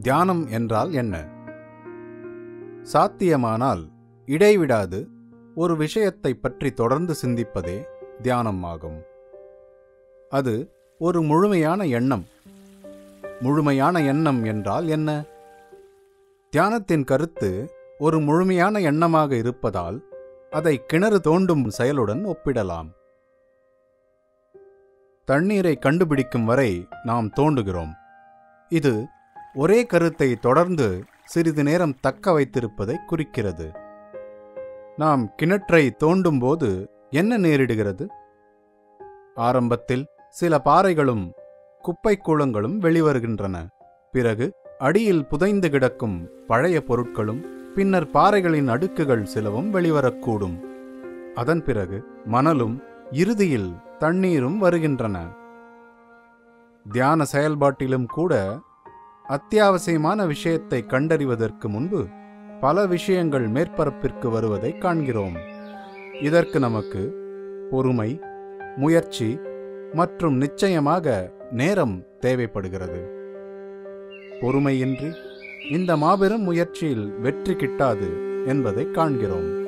தியானம் என்றால் என்ன சாத்தியமானால் இடைவிடாது ஒரு விஷயத்தை பற்றி தொடர்ந்து சிந்திப்பதே தியானம் ஆகும் அது ஒரு முழுமையான எண்ணம் முழுமையான எண்ணம் என்றால் என்ன தியானத்தின் கருத்து ஒரு முழுமையான எண்ணமாக இருப்பதால் அதை கிணறு தோண்டும் செயலுடன் ஒப்பிடலாம் தண்ணீரை கண்டுபிடிக்கும் வரை நாம் தோண்டுகிறோம் இது ஒரே கருத்தை தொடர்ந்து சிறிது நேரம் தக்க வைத்திருப்பதை குறிக்கிறது நாம் கிணற்றை தோண்டும்போது என்ன நேரிடுகிறது ஆரம்பத்தில் சில பாறைகளும் குப்பை கூளங்களும் வெளிவருகின்றன பிறகு அடியில் புதைந்து கிடக்கும் பழைய பொருட்களும் பின்னர் பாறைகளின் அடுக்குகள் சிலவும் வெளிவரக்கூடும் அதன் பிறகு மணலும் இறுதியில் தண்ணீரும் வருகின்றன தியான செயல்பாட்டிலும் கூட அத்தியாவசியமான விஷயத்தை கண்டறிவதற்கு முன்பு பல விஷயங்கள் மேற்பரப்பிற்கு வருவதை காண்கிறோம் இதற்கு நமக்கு பொறுமை முயற்சி மற்றும் நிச்சயமாக நேரம் தேவைப்படுகிறது பொறுமையின்றி இந்த மாபெரும் முயற்சியில் வெற்றி கிட்டாது என்பதை காண்கிறோம்